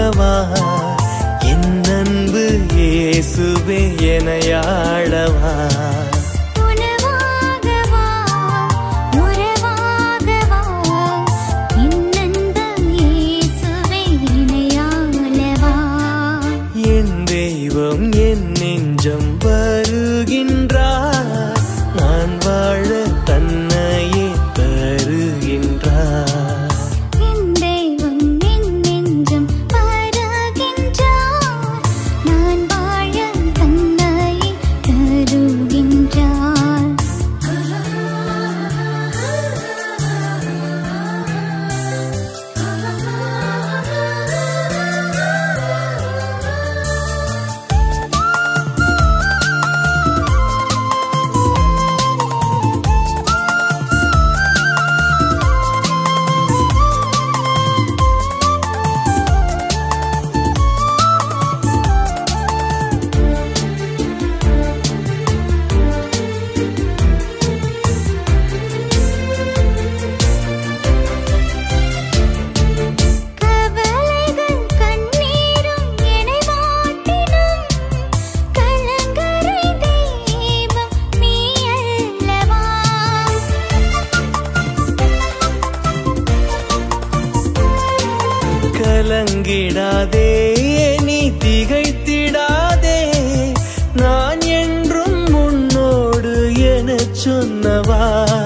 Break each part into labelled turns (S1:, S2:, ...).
S1: உணவாகவா என் அன்பு இயேசுவே எனையாளவா
S2: உணவாகவா உறவாகவா இன்னன்பு இயேசுவே இணையாளவா
S1: என் தெய்வம் என் நெஞ்சம் வருகின்றார் நான் வாழ தன்னையே தருகின்றார்
S2: என் தெய்வம் என் நெஞ்சம் வருகின்றார் நான் வாழ தன்னை தருகின்றார் கவலைகள் கண்ணீரும் என்னை வாட்டினும் கலங்கரை தெய்வம் நீ அல்லவா
S1: கலங்கிடாதே நீ திகைத்திடாதே நான் என்றும் உன்னோடு எனச் சொன்னவா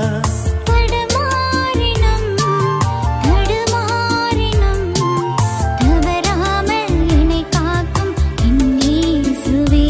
S2: தடுமாறினும் தடுமாறினும் தவறாமல் என்னை காக்கும் என் இயேசுவே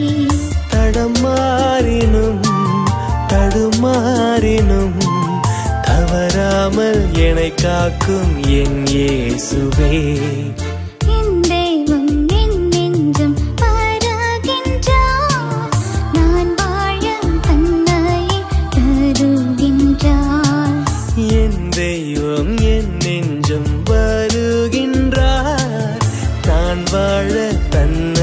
S1: தடமாறினும் தடுமாறினும் தவறாமல் என்னை காக்கும் என் இயேசுவே
S2: என் தெய்வம் என் நெஞ்சம் வருகின்றார் நான் வாழ தன்னை தருகின்றார்
S1: என் தெய்வம் என் நெஞ்சம் வருகின்றார் நான் வாழ தன்